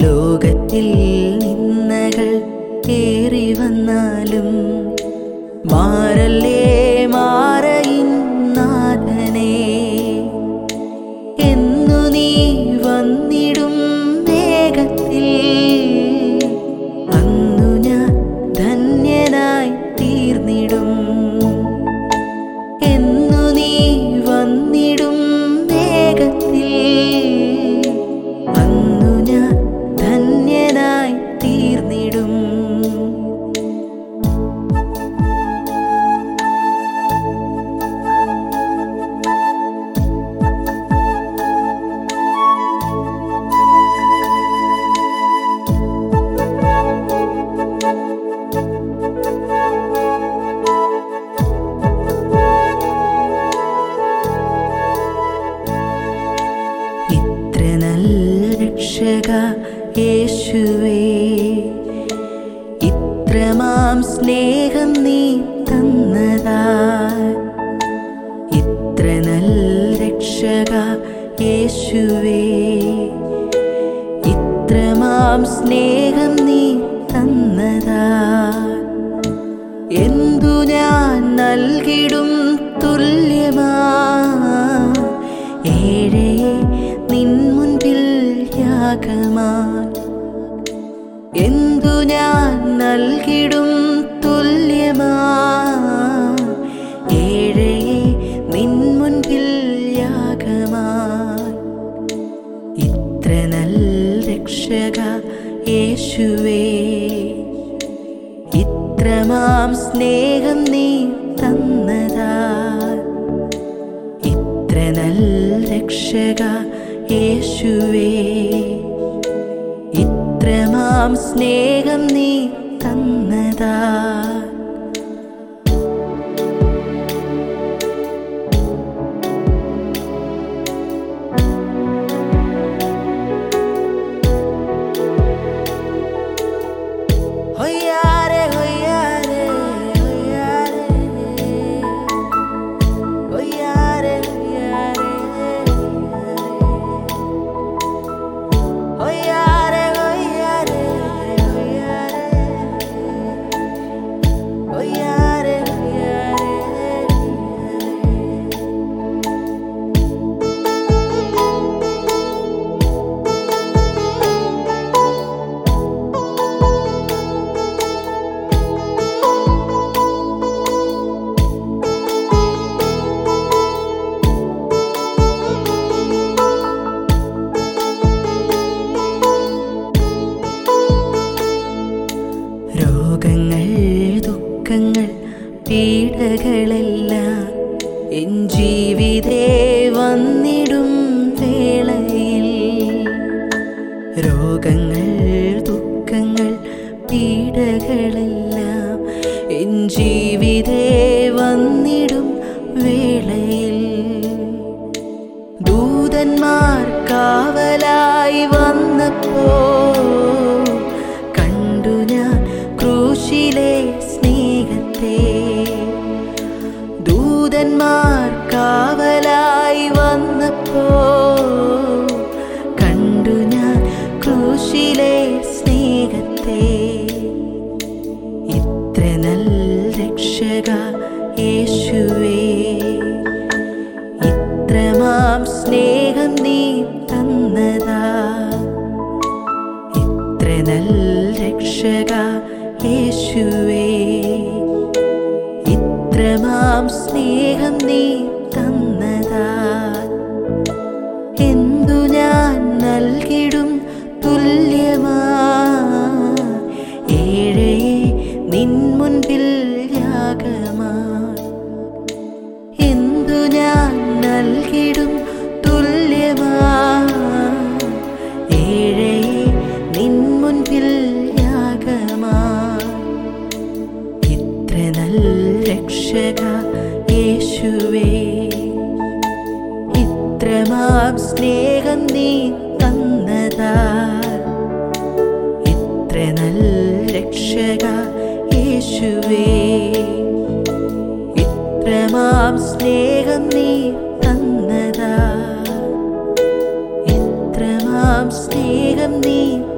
ലോകത്തിൽ നിന്നകൾ ഏറി വന്നാലും മാറല്ലേ മാറയിൻ നാഥനേ എന്നു നീ വന്നിടും വേഗത്തിൽ അന്നു ഞാൻ ധന്യനായി തീർന്നിടും എന്നു നീ വന്നിടും വേഗത്തിൽ അന്നു ഞാൻ ധന്യനായി തീർന്നിടും ഇത്ര നല്ല രക്ഷക യേശുവേ ഇത്രമാം സ്നേഹം നീ തന്നതാ ഇത്ര നല്ല രക്ഷക യേശുവേ ഇത്രമാം സ്നേഹം നീ തന്നതാ എന്തു ഞാൻ നൽകിടും തുല്യമാ ഏഴയെ നിൻ മുൻപിൽ യാഗമാൻ എന്തു ഞാൻ നൽകിടും തുല്യമാ ഏഴയെ നിൻ മുൻപിൽ യാഗമാൻ ഇത്ര നല്ല രക്ഷക യേശുവേ ഇത്രമാം സ്നേഹം നീ തന്നതാ ഇത്ര നല്ല രക്ഷക യേശുവേ ഇത്രമാം സ്നേഹം നീ തന്നതാ ഹൊയ്യാരെ ഹൊയ്യാരെ ഹൊയ്യാരെ ഹൊയ്യാരെ ഹൊയ്യാരെ ഹൊയ്യാരെ ഹൊയ്യാരെ ഹൊയ്യാരെ രോഗങ്ങൾ ദുഃഖങ്ങൾ പീഡകളെല്ലാം എൻ ജീവിതേ വന്നിടും വേളയിൽ രോഗങ്ങൾ ദുഃഖങ്ങൾ പീഡകളെല്ലാം എൻ ജീവിതേ വന്നിടും വേളയിൽ ദൂതന്മാർ കാവലായി വന്നപ്പോ കണ്ടു ഞാൻ ക്രൂശിലെ സ്നേഹത്തെ ദൂതന്മാർ കാവലായി വന്നപ്പോ കണ്ടു ഞാൻ ക്രൂശിലെ സ്നേഹത്തെ ഇത്ര നല്ല രക്ഷക യേശുവേ ഇത്രമാം സ്നേഹം നീ തന്നതാ ഇത്ര നല്ല രക്ഷക യേശുവേ ഇത്രമാം സ്നേഹം നീ തന്നതാ എന്തു ഞാൻ നൽകിടും തുല്യമാ ഏഴയെ നിൻ മുൻപിൽ യാഗമാ എന്തു ഞാൻ നൽകിടും തുല്യമാ ഏഴയെ നിൻ മുൻപിൽ യാഗമാ ഇത്ര നല്ല രക്ഷക യേശുവേ ഇത്രമാം സ്നേഹം നീ തന്നതാ ഇത്ര നല്ല രക്ഷക യേശുവേ ഇത്രമാം സ്നേഹം നീ തന്നതാ ഇത്രമാം സ്നേഹം നീ